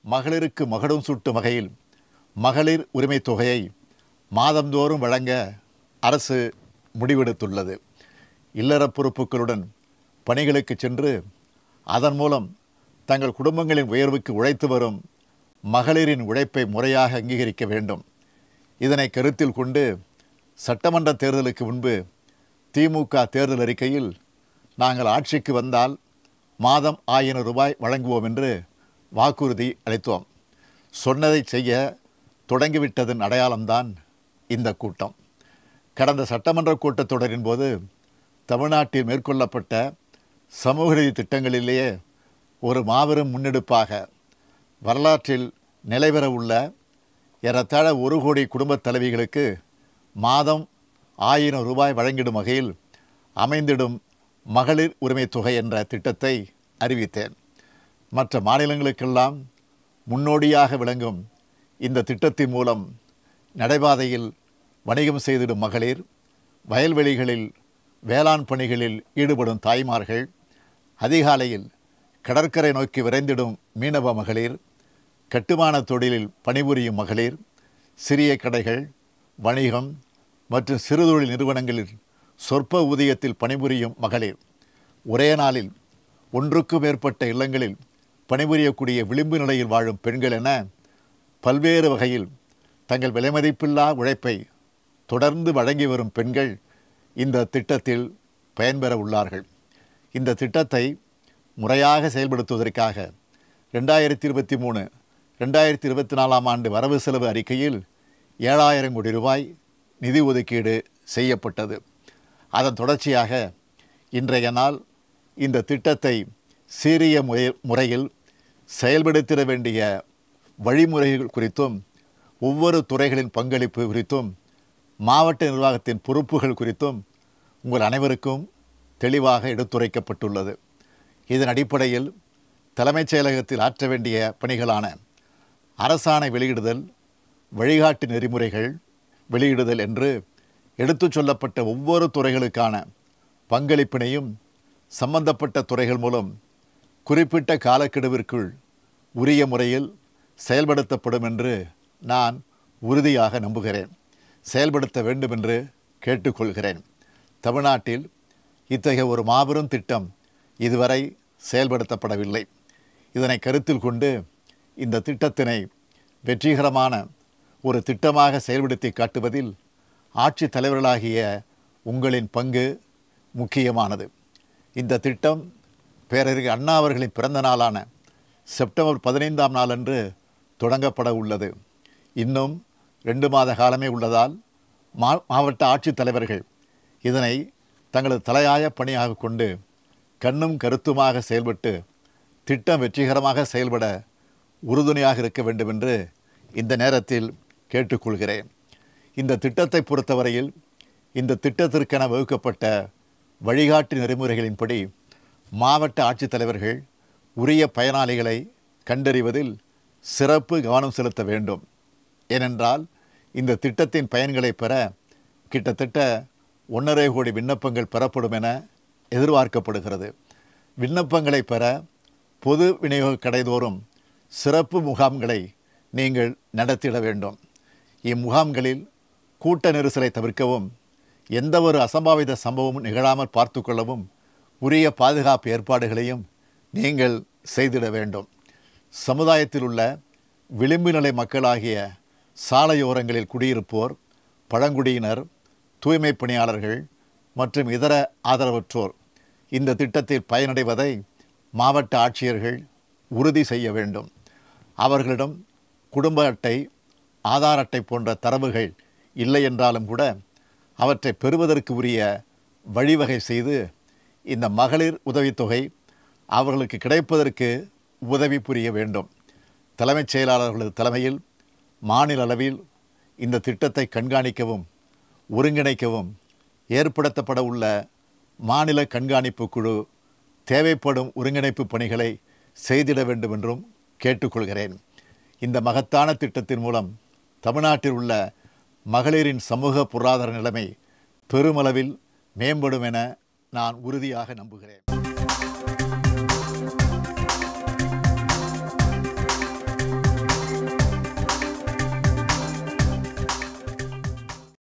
மகளிருக்கு மகடும் சூட்டும் வகையில் மகளிர் உரிமைத் தொகையை மாதந்தோறும் வழங்க அரசு முடிவெடுத்துள்ளது இல்லற பொறுப்புகளுடன் பணிகளுக்கு சென்று அதன் மூலம் தங்கள் குடும்பங்களின் உயர்வுக்கு உழைத்து வரும் மகளிரின் உழைப்பை முறையாக அங்கீகரிக்க வேண்டும் இதனை கருத்தில் கொண்டு சட்டமன்ற தேர்தலுக்கு முன்பு திமுக தேர்தல் அறிக்கையில் நாங்கள் ஆட்சிக்கு வந்தால் மாதம் ஆயிரம் ரூபாய் வழங்குவோம் என்று வாக்குறுதி அளித்தோம் சொன்னதை செய்ய தொடங்கிவிட்டதன் அடையாளம்தான் இந்த கூட்டம் கடந்த சட்டமன்ற கூட்டத்தொடரின் போது தமிழ்நாட்டில் மேற்கொள்ளப்பட்ட சமூக நீதி திட்டங்களிலேயே ஒரு மாபெரும் முன்னெடுப்பாக வரலாற்றில் நிலைபெற உள்ள ஏறத்தாழ ஒரு கோடி குடும்பத் தலைவிகளுக்கு மாதம் ஆயிரம் ரூபாய் வழங்கிடும் வகையில் அமைந்திடும் மகளிர் உரிமைத் தொகை என்ற திட்டத்தை அறிவித்தேன் மற்ற மாநிலங்களுக்கெல்லாம் முன்னோடியாக விளங்கும் இந்த திட்டத்தின் மூலம் நடைபாதையில் வணிகம் செய்திடும் மகளிர் வயல்வெளிகளில் வேளாண் பணிகளில் ஈடுபடும் தாய்மார்கள் அதிகாலையில் கடற்கரை நோக்கி விரைந்திடும் மீனவ மகளிர் கட்டுமான தொழிலில் பணிபுரியும் மகளிர் சிறிய கடைகள் வணிகம் மற்றும் சிறுதொழில் நிறுவனங்களில் சொற்ப ஊதியத்தில் பணிபுரியும் மகளிர் ஒரே நாளில் ஒன்றுக்கும் மேற்பட்ட இல்லங்களில் பணிபுரியக்கூடிய விளிம்பு நிலையில் வாழும் பெண்கள் என பல்வேறு வகையில் தங்கள் விலைமதிப்பில்லா உழைப்பை தொடர்ந்து வழங்கி வரும் பெண்கள் இந்த திட்டத்தில் பயன்பெற உள்ளார்கள் இந்த திட்டத்தை முறையாக செயல்படுத்துவதற்காக ரெண்டாயிரத்தி இருபத்தி மூணு ரெண்டாயிரத்தி இருபத்தி நாலாம் ஆண்டு வரவு செலவு அறிக்கையில் ஏழாயிரம் கோடி ரூபாய் நிதி ஒதுக்கீடு செய்யப்பட்டது அதன் தொடர்ச்சியாக இன்றைய நாள் இந்த திட்டத்தை சீரிய முறை முறையில் செயல்படுத்திட வேண்டிய வழிமுறைகள் குறித்தும் ஒவ்வொரு துறைகளின் பங்களிப்பு குறித்தும் மாவட்ட நிர்வாகத்தின் பொறுப்புகள் குறித்தும் உங்கள் அனைவருக்கும் தெளிவாக எடுத்துரைக்கப்பட்டுள்ளது இதன் அடிப்படையில் தலைமைச் செயலகத்தில் ஆற்ற வேண்டிய பணிகளான அரசாணை வெளியிடுதல் வழிகாட்டு நெறிமுறைகள் வெளியிடுதல் என்று எடுத்துச் சொல்லப்பட்ட ஒவ்வொரு துறைகளுக்கான பங்களிப்பினையும் சம்பந்தப்பட்ட துறைகள் மூலம் குறிப்பிட்ட காலக்கெடுவிற்குள் உரிய முறையில் செயல்படுத்தப்படும் என்று நான் உறுதியாக நம்புகிறேன் செயல்படுத்த வேண்டும் என்று கேட்டுக்கொள்கிறேன் தமிழ்நாட்டில் இத்தகைய ஒரு மாபெரும் திட்டம் இதுவரை செயல்படுத்தப்படவில்லை இதனை கருத்தில் கொண்டு இந்த திட்டத்தினை வெற்றிகரமான ஒரு திட்டமாக செயல்படுத்தி காட்டுவதில் ஆட்சித் தலைவர்களாகிய உங்களின் பங்கு முக்கியமானது இந்த திட்டம் பேரறிஞர் அண்ணா அவர்களின் பிறந்த நாளான செப்டம்பர் பதினைந்தாம் நாளன்று தொடங்கப்பட உள்ளது இன்னும் ரெண்டு மாத காலமே உள்ளதால் மா மாவட்ட ஆட்சித்தலைவர்கள் இதனை தங்களது தலையாய பணியாக கொண்டு கண்ணும் கருத்துமாக செயல்பட்டு திட்டம் வெற்றிகரமாக செயல்பட உறுதுணையாக இருக்க வேண்டும் என்று இந்த நேரத்தில் கேட்டுக்கொள்கிறேன் இந்த திட்டத்தை பொறுத்தவரையில் இந்த திட்டத்திற்கென வகுக்கப்பட்ட வழிகாட்டு நெறிமுறைகளின்படி மாவட்ட ஆட்சித்தலைவர்கள் உரிய பயனாளிகளை கண்டறிவதில் சிறப்பு கவனம் செலுத்த வேண்டும் ஏனென்றால் இந்த திட்டத்தின் பயன்களை பெற கிட்டத்தட்ட ஒன்றரை கோடி விண்ணப்பங்கள் பெறப்படும் என எதிர்பார்க்கப்படுகிறது விண்ணப்பங்களை பெற பொது விநியோக கடைதோறும் சிறப்பு முகாம்களை நீங்கள் நடத்திட வேண்டும் இம்முகாம்களில் கூட்ட நெரிசலை தவிர்க்கவும் எந்த ஒரு அசம்பாவித சம்பவமும் நிகழாமல் பார்த்துக்கொள்ளவும் உரிய பாதுகாப்பு ஏற்பாடுகளையும் நீங்கள் செய்திட வேண்டும் சமுதாயத்தில் உள்ள விளிம்பு நிலை மக்களாகிய சாலையோரங்களில் குடியிருப்போர் பழங்குடியினர் தூய்மை பணியாளர்கள் மற்றும் இதர ஆதரவற்றோர் இந்த திட்டத்தில் பயனடைவதை மாவட்ட ஆட்சியர்கள் உறுதி செய்ய வேண்டும் அவர்களிடம் குடும்ப அட்டை ஆதார் அட்டை போன்ற தரவுகள் இல்லை என்றாலும் கூட அவற்றை பெறுவதற்கு உரிய வழிவகை செய்து இந்த மகளிர் உதவித்தொகை அவர்களுக்கு கிடைப்பதற்கு உதவி புரிய வேண்டும் தலைமைச் செயலாளர்களது தலைமையில் மாநில அளவில் இந்த திட்டத்தை கண்காணிக்கவும் ஒருங்கிணைக்கவும் ஏற்படுத்தப்பட உள்ள மாநில கண்காணிப்பு குழு தேவைப்படும் ஒருங்கிணைப்பு பணிகளை செய்திட வேண்டும் என்றும் கேட்டுக்கொள்கிறேன் இந்த மகத்தான திட்டத்தின் மூலம் தமிழ்நாட்டில் உள்ள மகளிரின் சமூக பொருளாதார நிலைமை பெருமளவில் மேம்படும் என நான் உறுதியாக நம்புகிறேன்